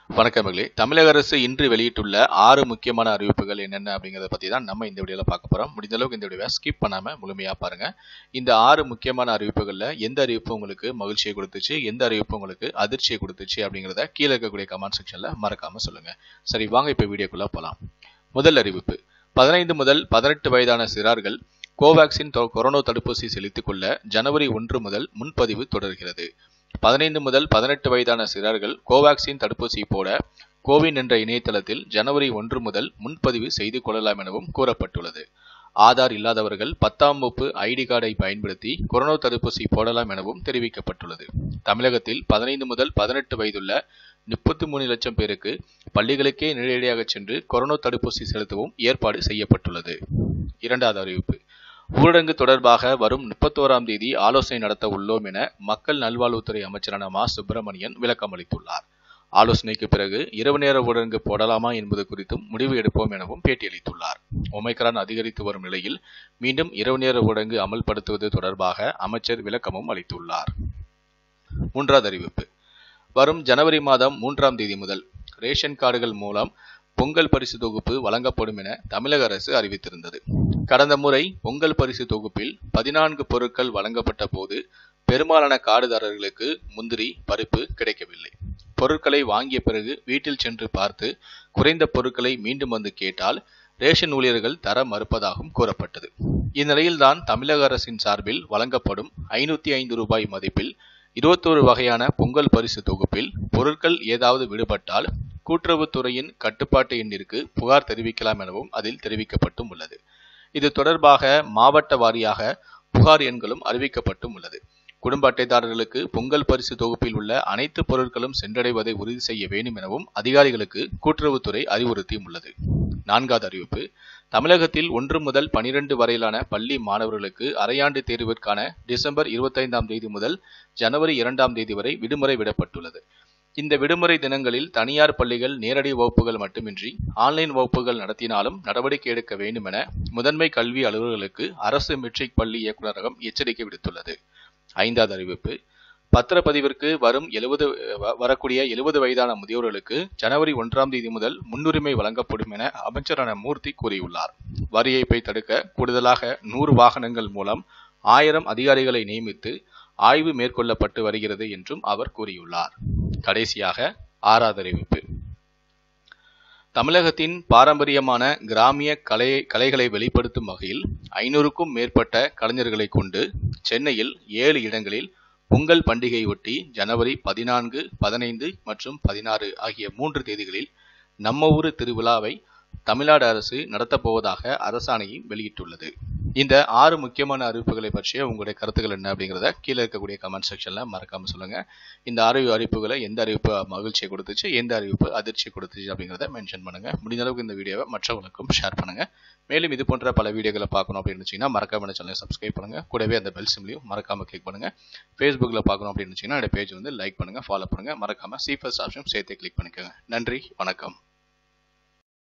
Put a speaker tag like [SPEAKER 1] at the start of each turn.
[SPEAKER 1] வணக்கம் மகளே தமிழக அரசு இன்று வெளியிட்டுள்ள ஆறு முக்கியமான அறிவிப்புகள் என்னென்ன அப்படிங்கிறத பற்றி தான் நம்ம இந்த வீடியோவில் பார்க்க போகிறோம் முடிந்த அளவுக்கு இந்த வீடியோவை ஸ்கிப் பண்ணாமல் முழுமையாக பாருங்கள் இந்த ஆறு முக்கியமான அறிவிப்புகளில் எந்த அறிவிப்பு உங்களுக்கு மகிழ்ச்சியை கொடுத்துச்சு எந்த அறிவிப்பு உங்களுக்கு அதிர்ச்சியை கொடுத்துச்சு அப்படிங்கிறத கீழே இருக்கக்கூடிய கமெண்ட் செக்ஷனில் மறக்காமல் சொல்லுங்கள் சரி வாங்க இப்போ வீடியோக்குள்ளே போகலாம் முதல் அறிவிப்பு பதினைந்து முதல் பதினெட்டு வயதான சிறார்கள் கோவேக்சின் தொ- கொரோனா தடுப்பூசி செலுத்திக் கொள்ள ஜனவரி ஒன்று முதல் முன்பதிவு தொடர்கிறது பதினைந்து முதல் பதினெட்டு வயதான சிறார்கள் கோவாக்சின் தடுப்பூசி போட கோவின் என்ற இணையதளத்தில் ஜனவரி ஒன்று முதல் முன்பதிவு செய்து கொள்ளலாம் எனவும் கூறப்பட்டுள்ளது ஆதார் இல்லாதவர்கள் பத்தாம் வகுப்பு ஐடி கார்டை பயன்படுத்தி கொரோனா தடுப்பூசி போடலாம் எனவும் தெரிவிக்கப்பட்டுள்ளது தமிழகத்தில் பதினைந்து முதல் பதினெட்டு வயதுள்ள முப்பத்தி மூணு லட்சம் பேருக்கு பள்ளிகளுக்கே நேரடியாக சென்று கொரோனா தடுப்பூசி செலுத்தவும் ஏற்பாடு செய்யப்பட்டுள்ளது இரண்டாவது அறிவிப்பு ஊரடங்கு தொடர்பாக வரும் முப்பத்தோராம் தேதி ஆலோசனை நடத்த உள்ளோம் என மக்கள் நல்வாழ்வுத்துறை அமைச்சரான மா சுப்பிரமணியன் விளக்கம் அளித்துள்ளார் ஆலோசனைக்கு பிறகு இரவு நேர ஊரடங்கு போடலாமா என்பது குறித்தும் முடிவு எடுப்போம் எனவும் பேட்டியளித்துள்ளார் ஒமைக்ரான் அதிகரித்து வரும் நிலையில் மீண்டும் இரவு நேர ஊரடங்கு அமல்படுத்துவது தொடர்பாக அமைச்சர் விளக்கமும் அளித்துள்ளார் மூன்றாவது அறிவிப்பு வரும் ஜனவரி மாதம் மூன்றாம் தேதி முதல் ரேஷன் கார்டுகள் மூலம் பொங்கல் பரிசு தொகுப்பு வழங்கப்படும் என தமிழக அரசு அறிவித்திருந்தது கடந்த முறை பொங்கல் பரிசு தொகுப்பில் பதினான்கு பொருட்கள் வழங்கப்பட்ட போது பெரும்பாலான கார்டுதாரர்களுக்கு முந்திரி பருப்பு கிடைக்கவில்லை பொருட்களை வாங்கிய பிறகு வீட்டில் சென்று பார்த்து குறைந்த பொருட்களை மீண்டும் வந்து கேட்டால் ரேஷன் ஊழியர்கள் தர மறுப்பதாகவும் கூறப்பட்டது இந்நிலையில்தான் தமிழக அரசின் சார்பில் வழங்கப்படும் ஐநூத்தி ஐந்து ரூபாய் மதிப்பில் இருபத்தோரு வகையான பொங்கல் பரிசு தொகுப்பில் பொருட்கள் ஏதாவது விடுபட்டால் கூட்டுறவுத்துறையின் கட்டுப்பாட்டு எண்ணிற்கு புகார் தெரிவிக்கலாம் எனவும் அதில் தெரிவிக்கப்பட்டும் உள்ளது இது தொடர்பாக மாவட்ட வாரியாக புகார் எண்களும் அறிவிக்கப்பட்டும் உள்ளது குடும்ப அட்டைதாரர்களுக்கு பொங்கல் பரிசு தொகுப்பில் உள்ள அனைத்து பொருட்களும் சென்றடைவதை உறுதி செய்ய வேண்டும் எனவும் அதிகாரிகளுக்கு கூட்டுறவுத்துறை அறிவுறுத்தியும் உள்ளது நான்காவது அறிவிப்பு தமிழகத்தில் ஒன்று முதல் பனிரெண்டு வரையிலான பள்ளி மாணவர்களுக்கு அரையாண்டு தேர்விற்கான டிசம்பர் இருபத்தைந்தாம் தேதி முதல் ஜனவரி இரண்டாம் தேதி வரை விடுமுறை விடப்பட்டுள்ளது இந்த விடுமுறை தினங்களில் தனியார் பள்ளிகள் நேரடி வகுப்புகள் மட்டுமின்றி ஆன்லைன் வகுப்புகள் நடத்தினாலும் நடவடிக்கை எடுக்க வேண்டும் என முதன்மை கல்வி அலுவலர்களுக்கு அரசு மெட்ரிக் பள்ளி இயக்குநரகம் எச்சரிக்கை விடுத்துள்ளது ஐந்தாவது அறிவிப்பு பத்திரப்பதிவிற்கு வரும் எழுபது வரக்கூடிய எழுபது வயதான முதியோர்களுக்கு ஜனவரி ஒன்றாம் தேதி முதல் முன்னுரிமை வழங்கப்படும் என அமைச்சரான மூர்த்தி கூறியுள்ளார் வரி ஏய்ப்பை தடுக்க கூடுதலாக நூறு வாகனங்கள் மூலம் ஆயிரம் அதிகாரிகளை நியமித்து ஆய்வு மேற்கொள்ளப்பட்டு வருகிறது என்றும் அவர் கூறியுள்ளார் கடைசியாக ஆறாவது அறிவிப்பு தமிழகத்தின் பாரம்பரியமான கிராமிய கலை கலைகளை வெளிப்படுத்தும் வகையில் ஐநூறுக்கும் மேற்பட்ட கலைஞர்களை கொண்டு சென்னையில் ஏழு இடங்களில் பொங்கல் பண்டிகையொட்டி ஜனவரி பதினான்கு பதினைந்து மற்றும் பதினாறு ஆகிய மூன்று தேதிகளில் நம்ம ஊரு திருவிழாவை தமிழ்நாடு அரசு நடத்தப்போவதாக அரசாணையை வெளியிட்டுள்ளது இந்த ஆறு முக்கியமான அறிவிப்புகளை பற்றிய உங்களுடைய கருத்துக்கள் என்ன அப்படிங்கிறத கீழே இருக்கக்கூடிய கமெண்ட் செக்ஷன்ல மறக்காம சொல்லுங்க இந்த அறிவு அறிவிப்புகளை எந்த அறிவிப்பு மகிழ்ச்சியை கொடுத்துச்சு எந்த அறிவிப்பு அதிர்ச்சி கொடுத்துச்சு அப்படிங்கிறத மென்ஷன் பண்ணுங்க முடிந்த அளவுக்கு இந்த வீடியோவை மற்றவங்களுக்கும் ஷேர் பண்ணுங்க மேலும் இது போன்ற பல வீடியோக்களை பார்க்கணும் அப்படின்னு இருந்துச்சுன்னா மறக்காம இந்த சேனலை சப்ஸ்கிரைப் பண்ணுங்க கூடவே அந்த பெல் சிம்லையும் மறக்காம கிளிக் பண்ணுங்க ஃபேஸ்புக்ல பார்க்கணும் அப்படின்னு இருந்துச்சுன்னா என்னோட பேஜ் வந்து லைக் பண்ணுங்க ஃபாலோ பண்ணுங்க மறக்காம சி ஃபர்ஸ்ட் ஆப்ஷன் சேர்த்து கிளிக் பண்ணிக்கோங்க நன்றி வணக்கம்